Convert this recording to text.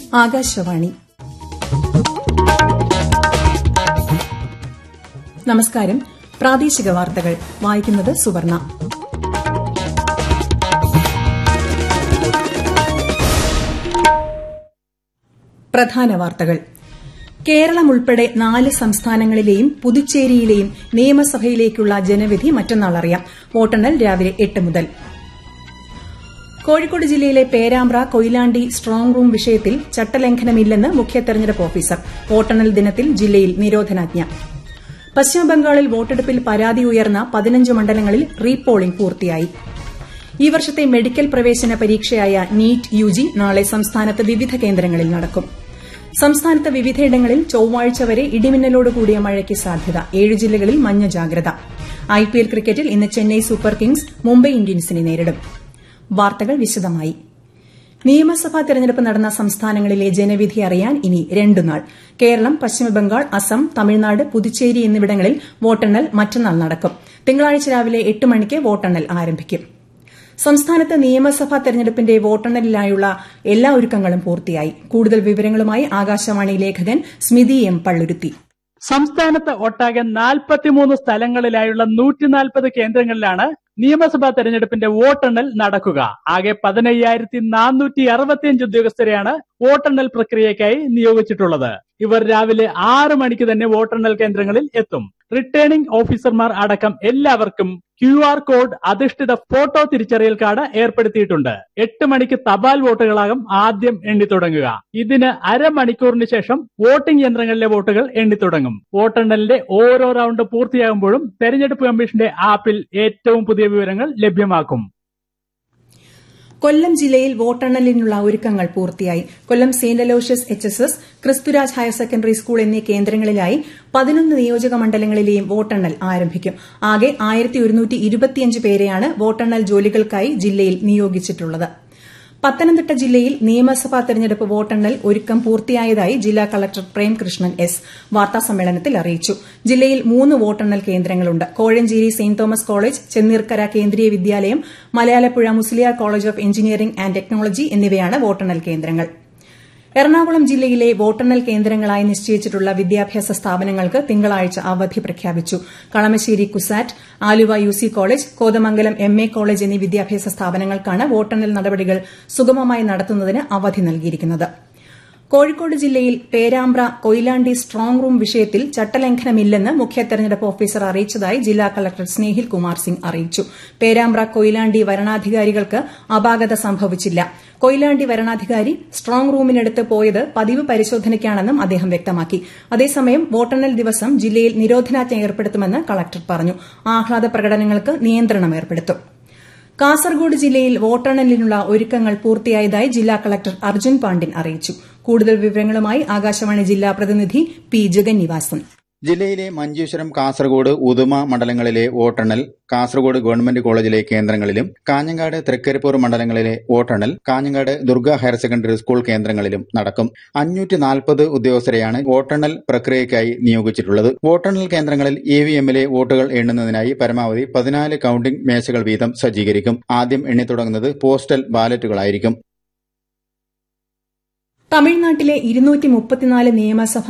ആകാശവാണി നമസ്കാരം പ്രാദേശിക വാർത്തകൾ വായിക്കുന്നത് സുവർണ പ്രധാന വാർത്തകൾ കേരളം ഉൾപ്പെടെ നാല് സംസ്ഥാനങ്ങളിലെയും പുതുച്ചേരിയിലെയും നിയമസഭയിലേക്കുള്ള ജനവിധി മറ്റന്നാൾ അറിയാം വോട്ടെണ്ണൽ രാവിലെ എട്ട് മുതൽ കോഴിക്കോട് ജില്ലയിലെ പേരാമ്പ്ര കൊയിലാണ്ടി സ്ട്രോങ് റൂം വിഷയത്തിൽ ചട്ടലംഘനമില്ലെന്ന് മുഖ്യ തെരഞ്ഞെടുപ്പ് ഓഫീസർ വോട്ടെണ്ണൽ ദിനത്തിൽ ജില്ലയിൽ നിരോധനാജ്ഞ പശ്ചിമബംഗാളിൽ വോട്ടെടുപ്പിൽ പരാതി ഉയർന്ന പതിനഞ്ച് മണ്ഡലങ്ങളിൽ റീപോളിംഗ് പൂർത്തിയായി ഈ വർഷത്തെ മെഡിക്കൽ പ്രവേശന പരീക്ഷയായ നീറ്റ് യുജി നാളെ സംസ്ഥാനത്ത് വിവിധ കേന്ദ്രങ്ങളിൽ നടക്കും സംസ്ഥാനത്ത് വിവിധയിടങ്ങളിൽ ചൊവ്വാഴ്ച വരെ ഇടിമിന്നലോട് കൂടിയ മഴയ്ക്ക് സാധ്യത ഏഴ് ജില്ലകളിൽ മഞ്ഞ ജാഗ്രത ഐപിഎൽ ക്രിക്കറ്റിൽ ഇന്ന് ചെന്നൈ സൂപ്പർ കിങ്സ് മുംബൈ ഇന്ത്യൻസിനെ നേരിടും വാർത്തകൾ വിശദമായി നിയമസഭാ തെരഞ്ഞെടുപ്പ് നടന്ന സംസ്ഥാനങ്ങളിലെ ജനവിധി അറിയാൻ ഇനി രണ്ടു നാൾ കേരളം പശ്ചിമബംഗാൾ അസം തമിഴ്നാട് പുതുച്ചേരി എന്നിവിടങ്ങളിൽ വോട്ടെണ്ണൽ മറ്റന്നാൾ നടക്കും തിങ്കളാഴ്ച രാവിലെ എട്ട് മണിക്ക് വോട്ടെണ്ണൽ ആരംഭിക്കും സംസ്ഥാനത്ത് നിയമസഭാ തെരഞ്ഞെടുപ്പിന്റെ വോട്ടെണ്ണലിനായുള്ള എല്ലാ ഒരുക്കങ്ങളും പൂർത്തിയായി കൂടുതൽ വിവരങ്ങളുമായി ആകാശവാണി ലേഖകൻ സ്മിതി എം പള്ളുരുത്തി സംസ്ഥാനത്ത് ഒട്ടാകെ നാൽപ്പത്തിമൂന്ന് സ്ഥലങ്ങളിലായുള്ള നൂറ്റിനാൽപ്പത് കേന്ദ്രങ്ങളിലാണ് നിയമസഭാ തെരഞ്ഞെടുപ്പിന്റെ വോട്ടെണ്ണൽ നടക്കുക ആകെ പതിനയ്യായിരത്തി നാനൂറ്റി അറുപത്തിയഞ്ച് ഉദ്യോഗസ്ഥരെയാണ് വോട്ടെണ്ണൽ പ്രക്രിയയ്ക്കായി നിയോഗിച്ചിട്ടുള്ളത് ഇവർ രാവിലെ ആറ് മണിക്ക് തന്നെ വോട്ടെണ്ണൽ കേന്ദ്രങ്ങളിൽ എത്തും റിട്ടേണിംഗ് ഓഫീസർമാർ അടക്കം എല്ലാവർക്കും ക്യു ആർ കോഡ് അധിഷ്ഠിത ഫോട്ടോ തിരിച്ചറിയൽ കാർഡ് ഏർപ്പെടുത്തിയിട്ടുണ്ട് എട്ട് മണിക്ക് തപാൽ വോട്ടുകളാകും ആദ്യം എണ്ണിത്തുടങ്ങുക ഇതിന് അരമണിക്കൂറിന് ശേഷം വോട്ടിംഗ് യന്ത്രങ്ങളിലെ വോട്ടുകൾ എണ്ണിത്തുടങ്ങും വോട്ടെണ്ണലിന്റെ ഓരോ റൗണ്ട് പൂർത്തിയാകുമ്പോഴും തെരഞ്ഞെടുപ്പ് കമ്മീഷന്റെ ആപ്പിൽ ഏറ്റവും പുതിയ വിവരങ്ങൾ ലഭ്യമാക്കും കൊല്ലം ജില്ലയിൽ വോട്ടെണ്ണലിനുള്ള ഒരുക്കങ്ങൾ പൂർത്തിയായി Kollam saint Aloysius H S S Christuraj higher secondary school എന്നീ കേന്ദ്രങ്ങളിലായി പതിനൊന്ന് നിയോജക മണ്ഡലങ്ങളിലെയും വോട്ടെണ്ണൽ ആരംഭിക്കും ആകെ ആയിരത്തി പേരെയാണ് വോട്ടെണ്ണൽ ജോലികൾക്കായി ജില്ലയിൽ നിയോഗിച്ചിട്ടുള്ളത് പത്തനംതിട്ട ജില്ലയിൽ നിയമസഭാ തെരഞ്ഞെടുപ്പ് വോട്ടെണ്ണൽ ഒരുക്കം പൂർത്തിയായതായി ജില്ലാ കളക്ടർ പ്രേംകൃഷ്ണൻ എസ് വാർത്താസമ്മേളനത്തിൽ അറിയിച്ചു ജില്ലയിൽ മൂന്ന് വോട്ടെണ്ണൽ കേന്ദ്രങ്ങളുണ്ട് Kozhencherry saint Thomas college Chenneerkara Kendriya Vidyalayam Malayalappuzha Musaliar college of engineering and technology എന്നിവയാണ് വോട്ടെണ്ണൽ കേന്ദ്രങ്ങൾ എറണാകുളം ജില്ലയിലെ വോട്ടെണ്ണൽ കേന്ദ്രങ്ങളായി നിശ്ചയിച്ചിട്ടുള്ള വിദ്യാഭ്യാസ സ്ഥാപനങ്ങൾക്ക് തിങ്കളാഴ്ച അവധി പ്രഖ്യാപിച്ചു Kalamassery CUSAT Aluva U C college Kothamangalam M A college എന്നീ വിദ്യാഭ്യാസ സ്ഥാപനങ്ങൾക്കാണ് വോട്ടെണ്ണൽ നടപടികൾ സുഗമമായി നടത്തുന്നതിന് അവധി നൽകിയിരിക്കുന്നത് കോഴിക്കോട് ജില്ലയിൽ പേരാമ്പ്ര കൊയിലാണ്ടി സ്ട്രോങ് റൂം വിഷയത്തിൽ ചട്ടലംഘനമില്ലെന്ന് മുഖ്യ തെരഞ്ഞെടുപ്പ് ഓഫീസർ അറിയിച്ചതായി ജില്ലാ കളക്ടർ സ്നേഹിൽ കുമാർ സിംഗ് അറിയിച്ചു പേരാമ്പ്ര കൊയിലാണ്ടി വരണാധികാരികൾക്ക് അപാകത സംഭവിച്ചില്ല കൊയിലാണ്ടി വരണാധികാരി സ്ട്രോങ് റൂമിനടുത്ത് പോയത് പതിവ് പരിശോധനയ്ക്കാണെന്നും അദ്ദേഹം വ്യക്തമാക്കി അതേസമയം വോട്ടെണ്ണൽ ദിവസം ജില്ലയിൽ നിരോധനാജ്ഞ ഏർപ്പെടുത്തുമെന്ന് കളക്ടർ പറഞ്ഞു ആഹ്ലാദ പ്രകടനങ്ങൾക്ക് നിയന്ത്രണം ഏർപ്പെടുത്തും കാസർഗോഡ് ജില്ലയിൽ വോട്ടെണ്ണലിനുള്ള ഒരുക്കങ്ങൾ പൂർത്തിയായതായി ജില്ലാ കളക്ടർ അർജുൻ പാണ്ഡ്യൻ അറിയിച്ചു കൂടുതൽ വിവരങ്ങളുമായി ആകാശവാണി ജില്ലാ പ്രതിനിധി പി ജഗന്നിവാസൻ ജില്ലയിലെ മഞ്ചേശ്വരം കാസർഗോഡ് ഉദുമ മണ്ഡലങ്ങളിലെ വോട്ടെണ്ണൽ കാസർഗോഡ് ഗവൺമെന്റ് കോളേജിലെ കേന്ദ്രങ്ങളിലും കാഞ്ഞങ്ങാട് തൃക്കരിപ്പൂർ മണ്ഡലങ്ങളിലെ വോട്ടെണ്ണൽ Kanhangad Durga higher secondary school കേന്ദ്രങ്ങളിലും നടക്കും അഞ്ഞൂറ്റി നാൽപ്പത് ഉദ്യോഗസ്ഥരെയാണ് വോട്ടെണ്ണൽ പ്രക്രിയയ്ക്കായി നിയോഗിച്ചിട്ടുള്ളത് വോട്ടെണ്ണൽ കേന്ദ്രങ്ങളിൽ ഇ വി എമ്മിലെ വോട്ടുകൾ എണ്ണുന്നതിനായി പരമാവധി പതിനാല് കൌണ്ടിംഗ് മേശകൾ വീതം സജ്ജീകരിക്കും ആദ്യം എണ്ണിത്തുടങ്ങുന്നത് പോസ്റ്റൽ ബാലറ്റുകളായിരിക്കും തമിഴ്നാട്ടിലെ ഇരുന്നൂറ്റി മുപ്പത്തിനാല് നിയമസഭാ